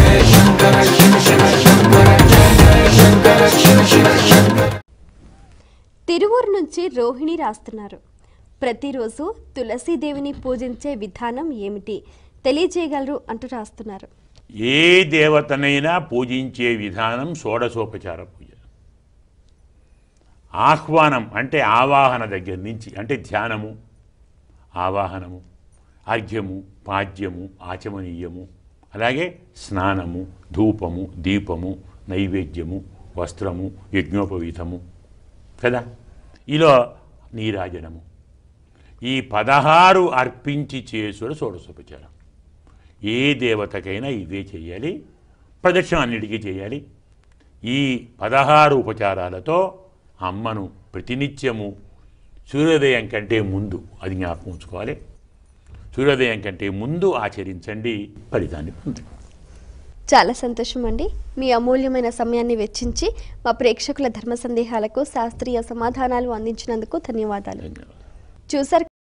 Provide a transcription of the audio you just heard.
తిరువూరు నుంచి రోహిణి రాస్తున్నారు ప్రతిరోజు తులసీదేవిని పూజించే విధానం ఏమిటి తెలియజేయగలరు అంటూ రాస్తున్నారు ఏ దేవతనైనా పూజించే విధానం షోడశోపచార పూజ ఆహ్వానం అంటే ఆవాహన దగ్గర నుంచి అంటే ధ్యానము ఆవాహనము అర్ఘ్యము పాద్యము ఆచమనీయము అలాగే స్నానము ధూపము దీపము నైవేద్యము వస్త్రము యజ్ఞోపవీతము కదా ఇలా నీరాజనము ఈ పదహారు అర్పించి చేసుడు షోడశోపచారం ఏ దేవతకైనా ఇవే చేయాలి ప్రదక్షిణ అన్నిటికీ చేయాలి ఈ పదహారు ఉపచారాలతో అమ్మను ప్రతినిత్యము సూర్యోదయం కంటే ముందు అది జ్ఞాపకం ఉంచుకోవాలి సూర్యోదయం కంటే ముందు ఆచరించండి ఫలితాన్ని పొందండి చాలా సంతోషం అండి మీ అమూల్యమైన సమయాన్ని వెచ్చించి మా ప్రేక్షకుల ధర్మ సందేహాలకు శాస్త్రీయ సమాధానాలు అందించినందుకు ధన్యవాదాలు ధన్యవాదాలు చూసారు